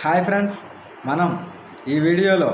hi friends మనం ఈ వీడియోలో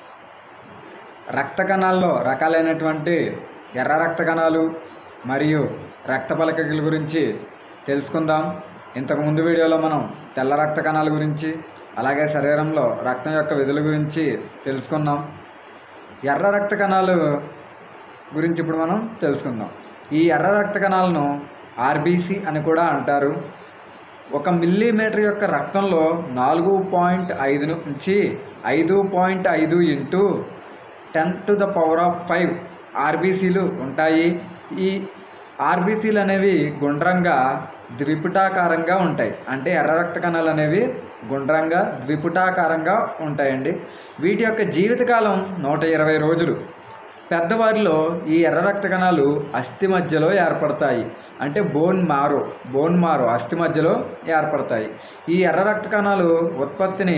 రక్త కణాల్లో రకాలైనటువంటి ఎర్ర రక్త కణాలు మరియు రక్త పలకల గురించి తెలుసుకుందాం ఇంతకు ముందు వీడియోలో మనం తెల్ల రక్త కణాల గురించి అలాగే శరీరంలో రక్తం యొక్క విధుల గురించి తెలుసుకున్నాం ఎర్ర రక్త కణాలు గురించి ఇప్పుడు మనం తెలుసుకుందాం ఈ ఎర్ర రక్త కణాలను ఆర్బీసీ అని కూడా అంటారు ఒక మిల్లీమీటర్ యొక్క రక్తంలో నాలుగు పాయింట్ ఐదు నుంచి ఐదు పాయింట్ ఐదు into ten to the power of five ఆర్బీసీలు ఉంటాయి ఈ ఆర్బీసీలు అనేవి గుండ్రంగా ద్విపుటాకారంగా ఉంటాయి అంటే ఎర్ర రక్త కణాలు అనేవి గుండ్రంగా ద్విపుటాకారంగా ఉంటాయండి వీటి యొక్క జీవితకాలం నూట ఇరవై రోజులు పెద్దవారిలో ఈ ఎర్ర రక్త కణాలు అస్థి మధ్యలో ఏర్పడతాయి అంటే బోన్ మారో బోన్ మారో అస్థి మధ్యలో ఏర్పడతాయి ఈ ఎర్ర రక్త కణాలు ఉత్పత్తిని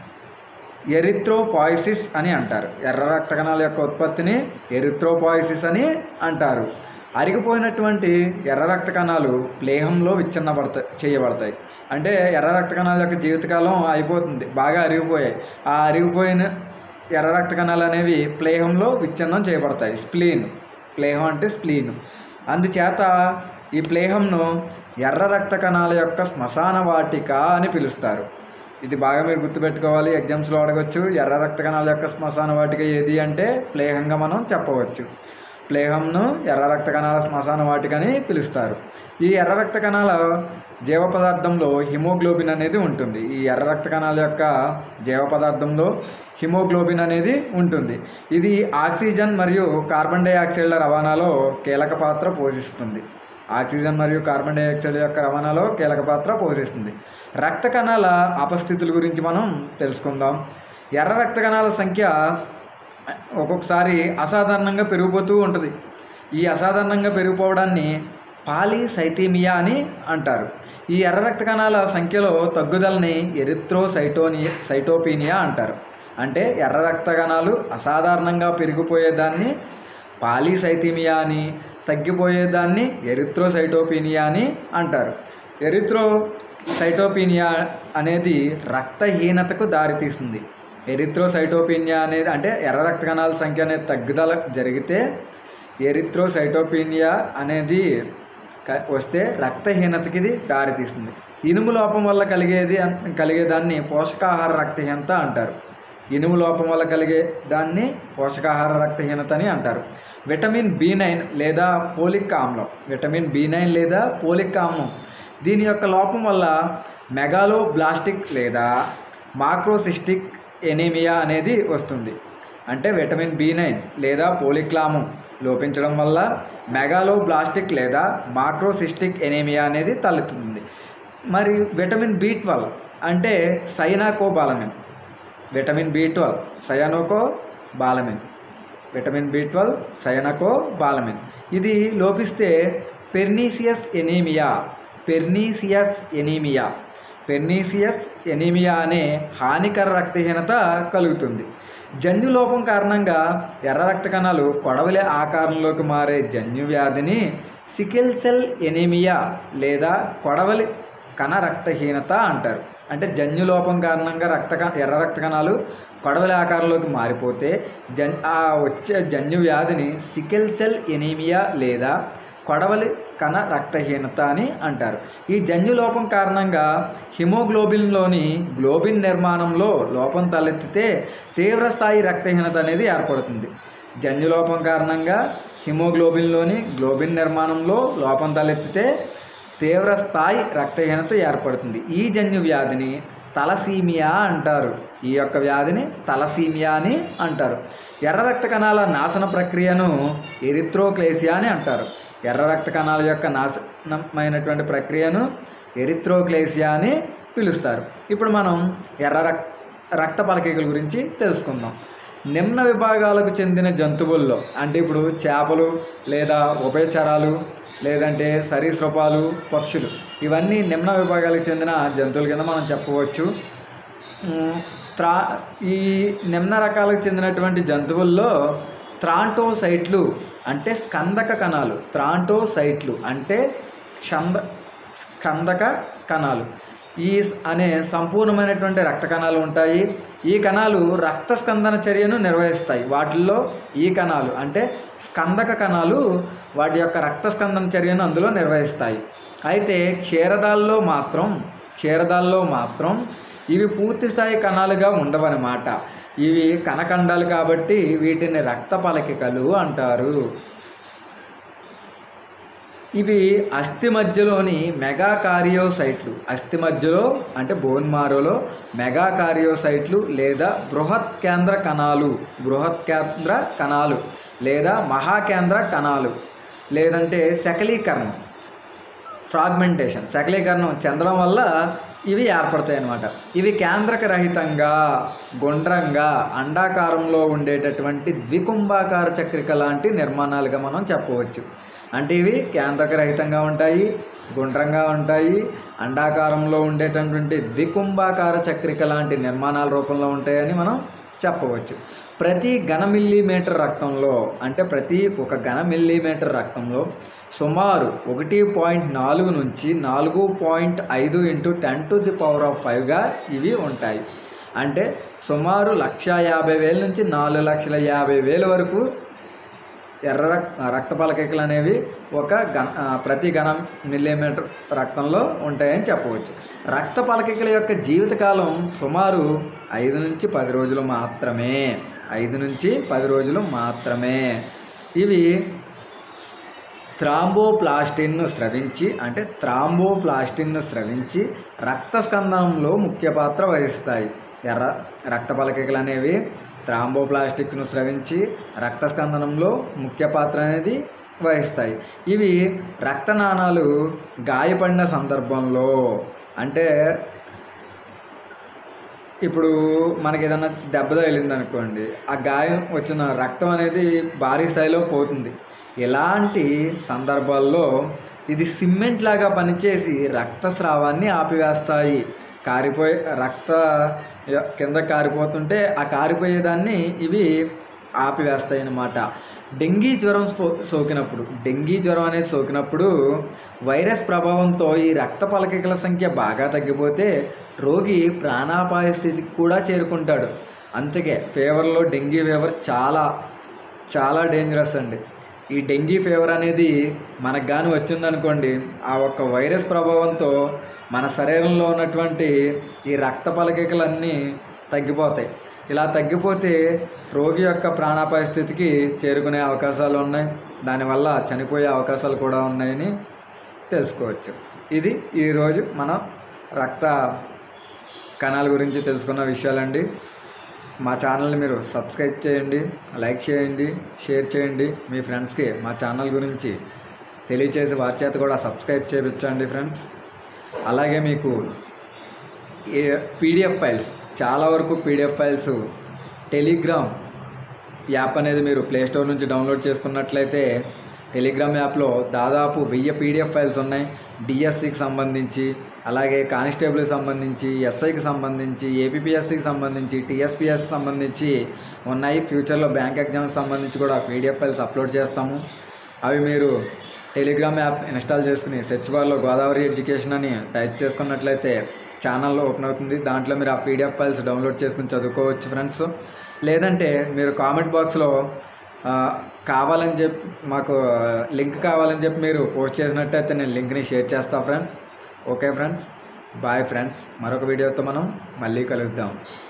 ఎరిథ్రోపాయిసిస్ అని అంటారు ఎర్ర రక్త కణాల యొక్క ఉత్పత్తిని ఎరిథ్రోపాయిసిస్ అని అంటారు అరిగిపోయినటువంటి ఎర్ర రక్త కణాలు ప్లేహంలో విచ్ఛిన్నపడతాయి చేయబడతాయి అంటే ఎర్ర రక్త కణాల యొక్క జీవితకాలం అయిపోతుంది బాగా అరిగిపోయాయి ఆ అరిగిపోయిన ఎర్ర రక్త కణాలు అనేవి ప్లేహంలో విచ్ఛిన్నం చేయబడతాయి స్ప్లీన్ ప్లేహం అంటే స్ప్లీన్ అందుచేత ఈ ప్లేహంను ఎర్ర రక్త కణాల యొక్క శ్మశాన వాటిక అని పిలుస్తారు ఇది బాగా మీరు గుర్తుపెట్టుకోవాలి ఎగ్జామ్స్లో అడగచ్చు ఎర్ర రక్త కణాల యొక్క శ్మశాన వాటిక ఏది అంటే ప్లేహంగా మనం చెప్పవచ్చు ప్లేహంను ఎర్ర రక్త కణాల శ్మశాన వాటిక అని పిలుస్తారు ఈ ఎర్ర రక్త కణాల జీవ పదార్థంలో హిమోగ్లోబిన్ అనేది ఉంటుంది ఈ ఎర్ర రక్త కణాల యొక్క జీవ పదార్థంలో హిమోగ్లోబిన్ అనేది ఉంటుంది ఇది ఆక్సిజన్ మరియు కార్బన్ డైఆక్సైడ్ల రవాణాలో కీలక పాత్ర పోషిస్తుంది ఆక్సిజన్ మరియు కార్బన్ డైఆక్సైడ్ యొక్క రవాణాలో కీలక పాత్ర పోషిస్తుంది రక్త కణాల అపస్థితుల గురించి మనం తెలుసుకుందాం ఎర్ర రక్త కణాల సంఖ్య ఒక్కొక్కసారి అసాధారణంగా పెరిగిపోతూ ఉంటుంది ఈ అసాధారణంగా పెరిగిపోవడాన్ని పాలీసైథీమియా అని అంటారు ఈ ఎర్ర రక్త కణాల సంఖ్యలో తగ్గుదలని ఎరిథ్రోసైటోనియా సైటోపీనియా అంటారు అంటే ఎర్ర రక్త కణాలు అసాధారణంగా పెరిగిపోయేదాన్ని పాలీసైథీమియా అని తగ్గిపోయేదాన్ని ఎరిథ్రోసైటోపీనియా అని అంటారు ఎరిథ్రో సైటోపీనియా అనేది రక్తహీనతకు దారితీస్తుంది ఎరిథ్రోసైటోపీనియా అనేది అంటే ఎర్ర రక్త కణాల సంఖ్య అనేది తగ్గుదల జరిగితే ఎరిథ్రోసైటోపీనియా అనేది క- వస్తే రక్తహీనతకి ఇది దారితీస్తుంది ఇనుము లోపం వల్ల కలిగేది అన్- కలిగేదాన్ని పోషకాహార రక్తహీనత అంటారు ఇనుము లోపం వల్ల కలిగే దాన్ని పోషకాహార రక్తహీనత అని అంటారు విటమిన్ బి నైన్ లేదా పోలిక్ ఆమ్లం విటమిన్ బి నైన్ లేదా పోలిక్ ఆమ్లం దీని యొక్క లోపం వల్ల మెగాలో బ్లాస్టిక్ లేదా మాక్రోసిస్టిక్ ఎనీమియా అనేది వస్తుంది అంటే విటమిన్ బి నైన్ లేదా పోలిక్లామం లోపించడం వల్ల మెగాలో బ్లాస్టిక్ లేదా మాక్రోసిస్టిక్ ఎనీమియా అనేది తలెత్తుతుంది మరి విటమిన్ బి ట్వెల్వ్ అంటే cyanocobalamin vitamin B twelve cyanocobalamin vitamin B twelve cyanocobalamin ఇది లోపిస్తే pernicious anaemia pernicious anaemia pernicious anaemia అనే హానికర రక్తహీనత కలుగుతుంది జన్యు లోపం కారణంగా ఎర్ర రక్త కణాలు కొడవలి ఆకారంలోకి మారే జన్యు వ్యాధిని సికిల్ సెల్ ఎనీమియా లేదా కొడవలి కణ రక్తహీనత అంటారు అంటే జన్యు లోపం కారణంగా రక్త క- ఎర్ర రక్త కణాలు కొడవలి ఆకారంలోకి మారిపోతే జన్ ఆ వచ్చే జన్యు వ్యాధిని సికిల్ సెల్ ఎనీమియా లేదా కొడవలి కణ రక్తహీనత అని అంటారు ఈ జన్యు లోపం కారణంగా హిమోగ్లోబిన్లోని గ్లోబిన్ నిర్మాణంలో లోపం తలెత్తితే తీవ్రస్థాయి రక్తహీనత అనేది ఏర్పడుతుంది జన్యు లోపం కారణంగా హిమోగ్లోబిన్లోని గ్లోబిన్ నిర్మాణంలో లోపం తలెత్తితే తీవ్ర స్థాయి రక్తహీనత ఏర్పడుతుంది ఈ జన్యు వ్యాధిని తలసీమియా అంటారు ఈ యొక్క వ్యాధిని తలసీమియా అని అంటారు ఎర్ర రక్త కణాల నాశన ప్రక్రియను ఎరిథ్రోక్లేసియా అని అంటారు ఎర్ర రక్త కణాల యొక్క నాశనమైనటువంటి ప్రక్రియను ఎరిథ్రోక్లేసియా అని పిలుస్తారు ఇప్పుడు మనం ఎర్ర రక్ రక్త పలకికల గురించి తెలుసుకుందాం నిమ్న విభాగాలకు చెందిన జంతువుల్లో అంటే ఇప్పుడు చేపలు లేదా ఉభయచరాలు లేదంటే సరీసృపాలు పక్షులు ఇవన్నీ నిమ్న విభాగాలకు చెందిన జంతువుల కింద మనం చెప్పవచ్చు ఉమ్, త్రా ఈ నిమ్న రకాలకు చెందినటువంటి జంతువుల్లో త్రాంటోసైట్లు అంటే స్కందక కణాలు త్రాంటోసైట్లు అంటే క్షంద స్కందక కణాలు ఈ స్- అనే సంపూర్ణమైనటువంటి రక్త కణాలు ఉంటాయి ఈ కణాలు రక్త స్కందన చర్యను నిర్వహిస్తాయి వాటిల్లో ఈ కణాలు అంటే స్కందక కణాలు వాటి యొక్క రక్త స్కందన చర్యను అందులో నిర్వహిస్తాయి అయితే క్షీరదాల్లో మాత్రం క్షీరదాల్లో మాత్రం ఇవి పూర్తి స్థాయి కణాలుగా ఉండవన్నమాట ఇవి కణఖండాలు కాబట్టి వీటిని రక్త పలకికలు అంటారు ఇవి అస్థి మధ్యలోని మెగా కార్యోసైట్లు అస్థి మధ్యలో అంటే బోన్ మారోలో మెగా కార్యోసైట్లు లేదా బృహత్ కేంద్ర కణాలు బృహత్ కేంద్ర కణాలు లేదా మహాకేంద్ర కణాలు లేదంటే శకలీకరణం ఫ్రాగ్మెంటేషన్ శకలీకరణం చెందడం వల్ల ఇవి ఏర్పడతాయి అన్నమాట ఇవి కేంద్రక రహితంగా గుండ్రంగా అండాకారంలో ఉండేటటువంటి ద్వికుంభాకార చక్రిక లాంటి నిర్మాణాలుగా మనం చెప్పవచ్చు అంటే ఇవి కేంద్రక రహితంగా ఉంటాయి గుండ్రంగా ఉంటాయి అండాకారంలో ఉండేటటువంటి ద్వికుంభాకార చక్రిక లాంటి నిర్మాణాల రూపంలో ఉంటాయని మనం చెప్పవచ్చు ప్రతి ఘన మిల్లీమీటర్ రక్తంలో అంటే ప్రతి ఒక ఘన మిల్లీమీటర్ రక్తంలో సుమారు ఒకటి పాయింట్ నాలుగు నుంచి నాలుగు పాయింట్ ఐదు into ten to the power of ఫైవ్గా ఇవి ఉంటాయి అంటే సుమారు లక్ష యాభై వేల నుంచి నాలుగు లక్షల యాభై వేల వరకు ఎర్ర రక్- రక్త పలకికలు అనేవి ఒక గణ ఆ, ప్రతి ఘన మిల్లీమీటర్ రక్తంలో ఉంటాయని చెప్పవచ్చు రక్త పలకికల యొక్క జీవితకాలం సుమారు ఐదు నుంచి పది రోజులు మాత్రమే ఐదు నుంచి పది రోజులు మాత్రమే ఇవి థ్రాంబోప్లాస్టిన్ను స్రవించి అంటే థ్రాంబోప్లాస్టిన్ను స్రవించి రక్త స్కందనంలో ముఖ్య పాత్ర వహిస్తాయి ఎర్ర రక్త పలకికలు అనేవి థ్రాంబోప్లాస్టిక్ను స్రవించి రక్త స్కందనంలో ముఖ్య పాత్ర అనేది వహిస్తాయి ఇవి రక్తనాళాలు గాయపడిన సందర్భంలో అంటే ఇప్పుడు మనకి ఏదైనా దెబ్బ తగిలింది అనుకోండి ఆ గాయం వచ్చిన రక్తం అనేది భారీ స్థాయిలో పోతుంది ఇలాంటి సందర్భాల్లో ఇది సిమెంట్ లాగా పనిచేసి రక్తస్రావాన్ని ఆపివేస్తాయి కారిపోయే రక్త య- కింద కారిపోతుంటే ఆ కారిపోయేదాన్ని ఇవి ఆపివేస్తాయి అన్నమాట డెంగీ జ్వరం సో సోకినప్పుడు డెంగీ జ్వరం అనేది సోకినప్పుడు వైరస్ ప్రభావంతో ఈ రక్త పలకికల సంఖ్య బాగా తగ్గిపోతే రోగి ప్రాణాపాయ స్థితికి కూడా చేరుకుంటాడు అందుకే ఫీవర్లో డెంగీ ఫీవర్ చాలా చాలా డేంజరస్ అండి ఈ డెంగీ ఫీవర్ అనేది మనకు కానీ వచ్చిందనుకోండి ఆ ఒక్క వైరస్ ప్రభావంతో మన శరీరంలో ఉన్నటువంటి ఈ రక్త పలకికలన్నీ తగ్గిపోతాయి ఇలా తగ్గిపోతే రోగి యొక్క ప్రాణాపాయ స్థితికి చేరుకునే అవకాశాలు ఉన్నాయి దానివల్ల చనిపోయే అవకాశాలు కూడా ఉన్నాయని తెలుసుకోవచ్చు ఇది ఈరోజు మనం రక్త కణాల గురించి తెలుసుకున్న విషయాలండి మా ఛానల్ని మీరు సబ్స్క్రైబ్ చేయండి లైక్ చేయండి షేర్ చేయండి మీ ఫ్రెండ్స్కి మా ఛానల్ గురించి తెలియచేసి వారి చేత కూడా సబ్స్క్రైబ్ చేయించండి ఫ్రెండ్స్ అలాగే మీకు పీడిఎఫ్ ఫైల్స్ చాలా వరకు పీడిఎఫ్ ఫైల్స్ టెలిగ్రామ్ యాప్ అనేది మీరు ప్లే స్టోర్ నుంచి డౌన్లోడ్ చేసుకున్నట్లయితే టెలిగ్రామ్ యాప్లో దాదాపు వెయ్యి పీడిఎఫ్ ఫైల్స్ ఉన్నాయి డిఎస్సికి సంబంధించి అలాగే కానిస్టేబుల్కి సంబంధించి ఎస్ఐకి సంబంధించి ఏపీఎస్సికి సంబంధించి టీఎస్పీఎస్కి సంబంధించి ఉన్నాయి ఫ్యూచర్లో బ్యాంక్ ఎగ్జామ్కి సంబంధించి కూడా పీడిఎఫ్ ఫైల్స్ అప్లోడ్ చేస్తాము అవి మీరు టెలిగ్రామ్ యాప్ ఇన్స్టాల్ చేసుకుని సెర్చ్ బార్లో గోదావరి ఎడ్యుకేషన్ అని టైప్ చేసుకున్నట్లయితే ఛానల్లో ఓపెన్ అవుతుంది దాంట్లో మీరు ఆ పీడిఎఫ్ ఫైల్స్ డౌన్లోడ్ చేసుకుని చదువుకోవచ్చు ఫ్రెండ్స్ లేదంటే మీరు కామెంట్ బాక్స్లో ఆ, కావాలని చెప్పి మాకు లింక్ కావాలని చెప్పి మీరు పోస్ట్ చేసినట్టయితే నేను లింక్ని షేర్ చేస్తాను friends okay friends bye friends మరొక వీడియోతో మనం మళ్ళీ కలుద్దాం